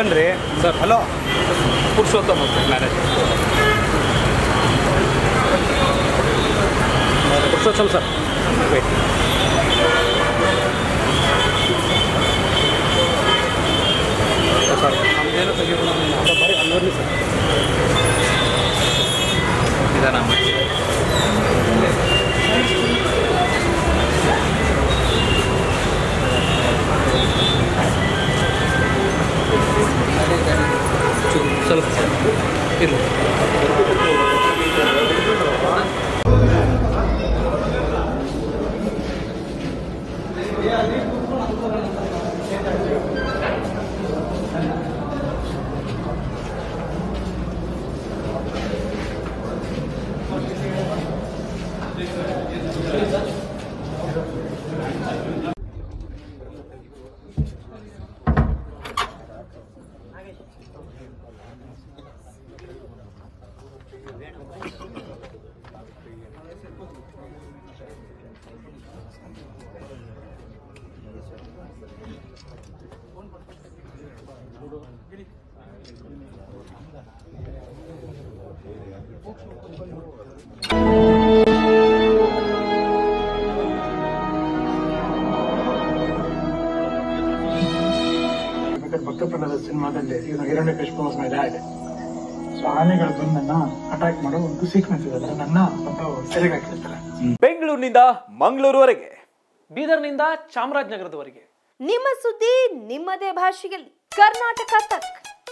ಬನ್ರಿ sir hello Purushottama marriage Purushottama sir wait sir ನಮ್ದೇನು ತೆಗಿಯೋದು ಬರೀ ಅಲ್ವರ್ಲಿ ಸರ್ ನಿಧಾನ ಮಾಡಿ ಚೂರು ಸ್ವಲ್ಪ ಇರಲಿ because ಭಕ್ತ ಪ್ರಹ್ಲಾದ ಸಿನಿಮಾದಲ್ಲಿ ಇವನು Hiranyakashipu was my dad so ಆನೆಗಳು ಬಂದು ನನ್ನ ಅಟ್ಯಾಕ್ ಮಾಡೋ ಒಂದು ಸೀಕ್ವೆನ್ಸ್ ಇದೆ ಅದ್ರ ನನ್ನ ಒಂದು ಸೆರೆಗೆ ಹಾಕಿರ್ತಾರೆ ಬೆಂಗಳೂರಿನಿಂದ ಮಂಗಳೂರುವರೆಗೆ ಬೀದರ್ನಿಂದ ಚಾಮರಾಜನಗರದವರೆಗೆ ನಿಮ್ಮ ಸುದ್ದಿ ನಿಮ್ಮದೇ ಭಾಷೆಯಲ್ಲಿ ಕರ್ನಾಟಕ ತಕ್